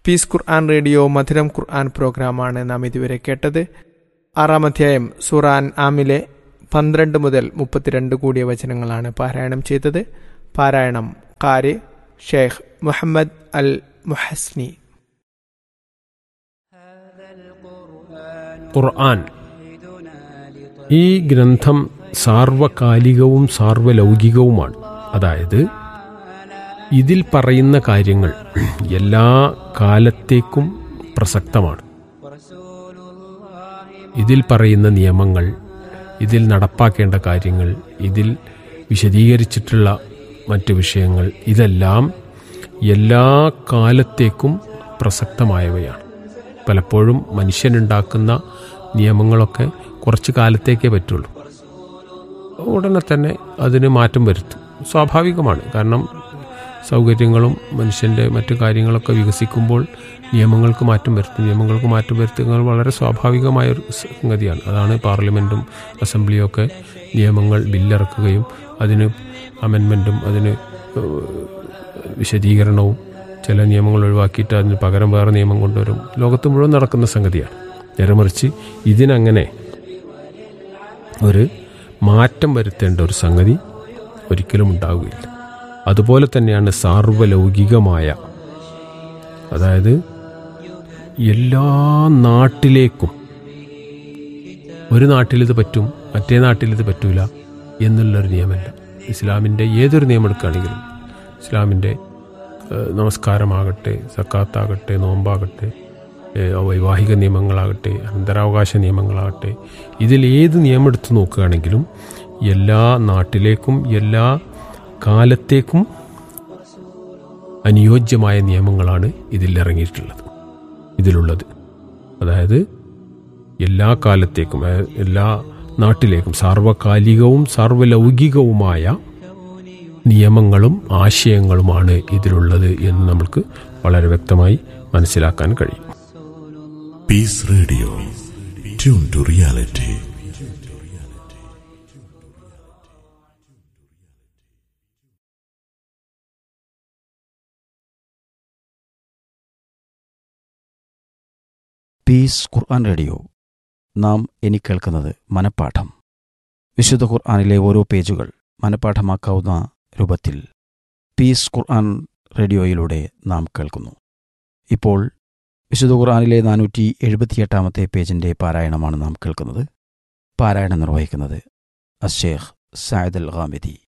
piece Quran radio മധുരം ഖുർആൻ പ്രോഗ്രാമാണ് നാം ഇതുവരെ കേട്ടത് ആറാം അധ്യായം സുറാൻ ആമിലെ പന്ത്രണ്ട് മുതൽ മുപ്പത്തിരണ്ട് കൂടിയ വചനങ്ങളാണ് പാരായണം ചെയ്തത് പാരായണം കാരി ഷെയ്ഖ് മുഹമ്മദ് അൽ മുഹസ്നി ഖുർആൻ ഈ ഗ്രന്ഥം സാർവകാലികവും സാർവലൗകികവുമാണ് അതായത് ഇതിൽ പറയുന്ന കാര്യങ്ങൾ എല്ലാ കാലത്തേക്കും പ്രസക്തമാണ് ഇതിൽ പറയുന്ന നിയമങ്ങൾ ഇതിൽ നടപ്പാക്കേണ്ട കാര്യങ്ങൾ ഇതിൽ വിശദീകരിച്ചിട്ടുള്ള മറ്റു വിഷയങ്ങൾ ഇതെല്ലാം എല്ലാ കാലത്തേക്കും പ്രസക്തമായവയാണ് പലപ്പോഴും മനുഷ്യനുണ്ടാക്കുന്ന നിയമങ്ങളൊക്കെ കുറച്ച് കാലത്തേക്കേ പറ്റുള്ളൂ ഉടനെ തന്നെ അതിന് മാറ്റം വരുത്തും സ്വാഭാവികമാണ് കാരണം സൗകര്യങ്ങളും മനുഷ്യൻ്റെ മറ്റു കാര്യങ്ങളൊക്കെ വികസിക്കുമ്പോൾ നിയമങ്ങൾക്ക് മാറ്റം വരുത്തും നിയമങ്ങൾക്ക് മാറ്റം വരുത്തുന്നത് വളരെ സ്വാഭാവികമായ ഒരു സംഗതിയാണ് അതാണ് പാർലമെൻറ്റും അസംബ്ലിയും ഒക്കെ നിയമങ്ങൾ ബില്ലിറക്കുകയും അതിന് അമെൻമെൻറ്റും അതിന് വിശദീകരണവും ചില നിയമങ്ങൾ ഒഴിവാക്കിയിട്ട് അതിന് പകരം വേറെ നിയമം കൊണ്ടുവരും ലോകത്ത് മുഴുവൻ നടക്കുന്ന സംഗതിയാണ് നേരെ മറിച്ച് ഇതിനങ്ങനെ ഒരു മാറ്റം വരുത്തേണ്ട ഒരു സംഗതി ഒരിക്കലും ഉണ്ടാവുകയില്ല അതുപോലെ തന്നെയാണ് സാർവലൗകികമായ അതായത് എല്ലാ നാട്ടിലേക്കും ഒരു നാട്ടിലിത് പറ്റും മറ്റേ നാട്ടിലിത് പറ്റൂല എന്നുള്ളൊരു നിയമമല്ല ഇസ്ലാമിൻ്റെ ഏതൊരു നിയമം എടുക്കുകയാണെങ്കിലും ഇസ്ലാമിൻ്റെ നമസ്കാരമാകട്ടെ സക്കാത്താകട്ടെ നോമ്പാകട്ടെ വൈവാഹിക നിയമങ്ങളാകട്ടെ അനന്തരാവകാശ നിയമങ്ങളാകട്ടെ ഇതിൽ ഏത് നിയമം എടുത്തു നോക്കുകയാണെങ്കിലും എല്ലാ നാട്ടിലേക്കും എല്ലാ കാലത്തേക്കും അനുയോജ്യമായ നിയമങ്ങളാണ് ഇതിൽ ഇറങ്ങിയിട്ടുള്ളത് ഇതിലുള്ളത് അതായത് എല്ലാ കാലത്തേക്കും എല്ലാ നാട്ടിലേക്കും സാർവകാലികവും സാർവലൗകികവുമായ നിയമങ്ങളും ആശയങ്ങളുമാണ് ഇതിലുള്ളത് എന്ന് നമുക്ക് വളരെ വ്യക്തമായി മനസ്സിലാക്കാൻ കഴിയും Peace Radio tune to reality Peace Quran Radio നാം ഇനി കേൾക്കുന്നത് മനപ്പാഠം വിശുദ്ധ ഖുർആാനിലെ ഓരോ പേജുകൾ മനപ്പാഠമാക്കാവുന്ന രൂപത്തിൽ പീസ് ഖുർആൻ റേഡിയോയിലൂടെ നാം കേൾക്കുന്നു ഇപ്പോൾ വിശുദ്ധ ഖുർആാനിലെ നാനൂറ്റി എഴുപത്തിയെട്ടാമത്തെ പേജിൻ്റെ പാരായണമാണ് നാം കേൾക്കുന്നത് പാരായണം നിർവഹിക്കുന്നത് അഷേഖ് സായദ് അൽ ഖാമിദി